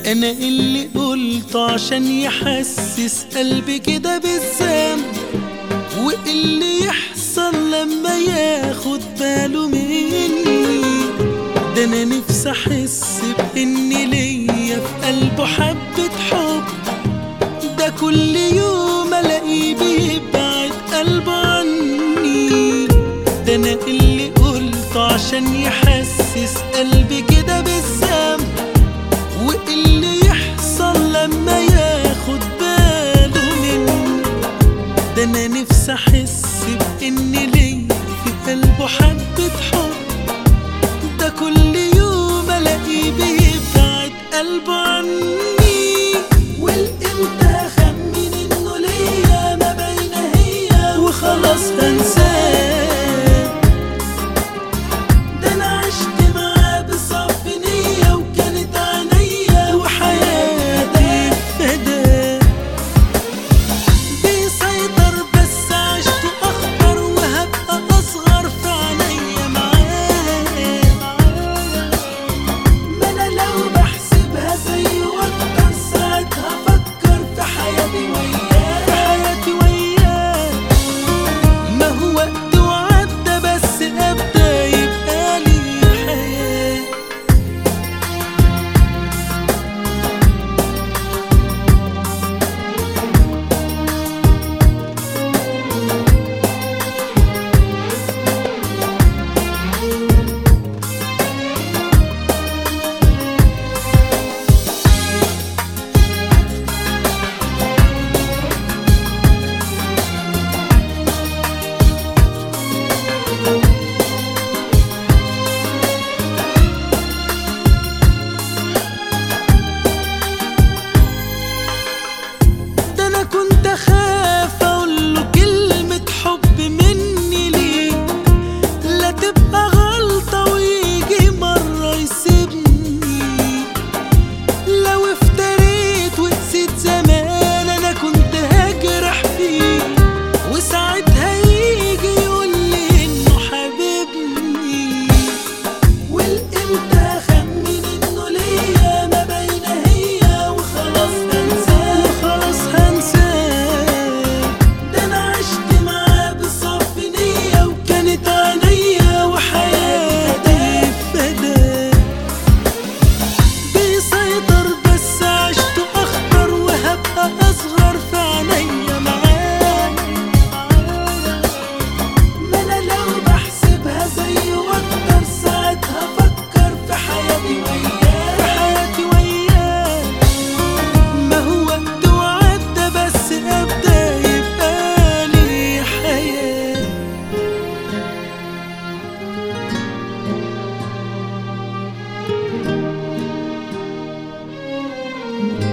انا اللي قلته عشان يحسس قلبي كده بالذنب واللي يحصل لما ياخد باله مني ده انا نفسي احس بان ليا في قلبه حبة حب ده كل يوم الاقيه بيبعد قلبه عني ده انا اللي قلته عشان يحسس قلبي كده بالذنب واللي يحصل لما ياخد باله مني ده انا نفسي احس بان ليا في قلبه حبة حب ده كل يوم الاقيه بيبعد قلبه عني والامتى اخمن انه ليا ما بين هي وخلاص هنساه ده انا عشت معاه بصعب نية وكانت عينيا وحياتي فداه بيسيطر بس عشت اخطر وهبقى اصغر في عينيا معاه ما انا لو بحسبها زيه واكتر ساعتها افكر في حياتي وياه في حياتي وياه ما هو وقت وعدى بس ابدا يبقى لي حياه ده انا كنت اخاف اقول له كلمة حب مني ليه لا تبقى غلطة ويجي مرة يسيبني لو افتريت ونسيت زمان انا كنت هجرح فيه وساعتها يجي يقول لي انه حبيبني والامتى اخمن انه ليا ما بين هي وخلاص هنساه وخلاص هنساه ده انا عشت معاه بصعب نية وكانت عينيا وحياتي فداه بيسيطر بس عشت اخطر وهبقى اصغر في عينيا معاه ما انا لو بحسبها زيه واكتر ساعتها افكر في حياتي وياه في حياتي وياه ما هو وقت وعدى بس ابدا يبقى لي حياه thank you